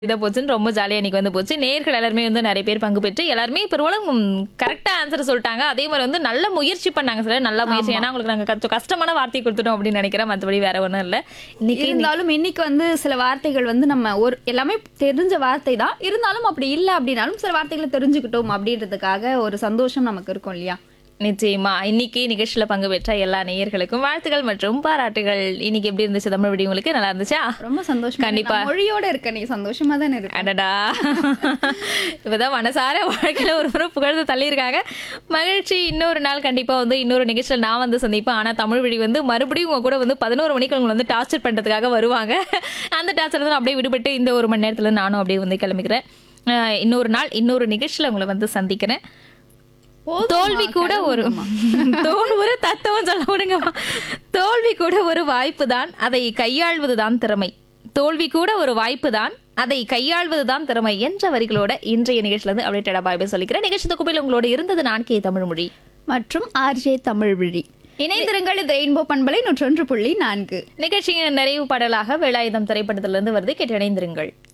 இதை போச்சுன்னு ரொம்ப ஜாலியாக இன்னைக்கு வந்து போச்சு நேர்கள் எல்லாருமே வந்து நிறைய பேர் பங்கு பெற்று எல்லாருமே பெரும்பாலும் கரெக்டாக ஆன்சர் சொல்லிட்டாங்க அதே மாதிரி வந்து நல்ல முயற்சி பண்ணாங்க சார் நல்ல முயற்சி ஏன்னா உங்களுக்கு நாங்கள் கொஞ்சம் கஷ்டமான வார்த்தை கொடுத்துட்டோம் அப்படின்னு நினைக்கிறேன் மற்றபடி வேற ஒன்றும் இல்லை இன்னைக்கு இருந்தாலும் இன்னைக்கு வந்து சில வார்த்தைகள் வந்து நம்ம ஒரு எல்லாமே தெரிஞ்ச வார்த்தை தான் இருந்தாலும் அப்படி இல்லை அப்படின்னாலும் சில வார்த்தைகளை தெரிஞ்சுக்கிட்டோம் அப்படின்றதுக்காக ஒரு சந்தோஷம் நமக்கு இருக்கும் இல்லையா நிச்சயமா இன்னைக்கு நிகழ்ச்சியில பங்கு பெற்ற எல்லா நேயர்களுக்கும் வாழ்த்துக்கள் மற்றும் பாராட்டுகள் இன்னைக்கு எப்படி இருந்துச்சு தமிழ் விடி உங்களுக்கு நல்லா இருந்துச்சா ரொம்ப சந்தோஷம் கண்டிப்பா. மொழியோட இருக்க நீ சந்தோஷமா தானே இருக்கு அடடா இப்பதான் மனசார வாழ்க்கையில ஒரு முறை புகழ்ந்து தள்ளியிருக்காங்க மகிழ்ச்சி இன்னொரு நாள் கண்டிப்பா வந்து இன்னொரு நிகழ்ச்சியில் நான் வந்து சந்திப்பேன் ஆனா தமிழ் வழி வந்து மறுபடியும் உங்க கூட வந்து பதினோரு மணிக்கு உங்களை வந்து டார்ச்சர் பண்றதுக்காக வருவாங்க அந்த டார்ச்சர் தான் அப்படியே விடுபட்டு இந்த ஒரு மணி நேரத்துல நானும் அப்படியே வந்து கிளம்பிக்கிறேன் அஹ் இன்னொரு நாள் இன்னொரு நிகழ்ச்சியில உங்களை வந்து சந்திக்கிறேன் தோல்வி கூட ஒரு தோல் ஒரு தத்துவம் சொல்ல விடுங்கம்மா தோல்வி கூட ஒரு வாய்ப்பு தான் அதை கையாள்வதுதான் திறமை தோல்வி கூட ஒரு வாய்ப்பு தான் அதை கையாள்வதுதான் திறமை என்ற வரிகளோட இன்றைய நிகழ்ச்சியில இருந்து அப்டேட்டடா பாய் பாய் சொல்லிக்கிறேன் நிகழ்ச்சி தொகுப்பில் உங்களோட இருந்தது நான் கே தமிழ்மொழி மற்றும் ஆர்ஜே தமிழ் விழி இணைந்திருங்கள் இது ரெயின்போ பண்பலை நூற்றொன்று புள்ளி நான்கு நிகழ்ச்சியின் நிறைவு பாடலாக வேலாயுதம் திரைப்படத்திலிருந்து வருது கேட்டு இணைந்திருங்கள்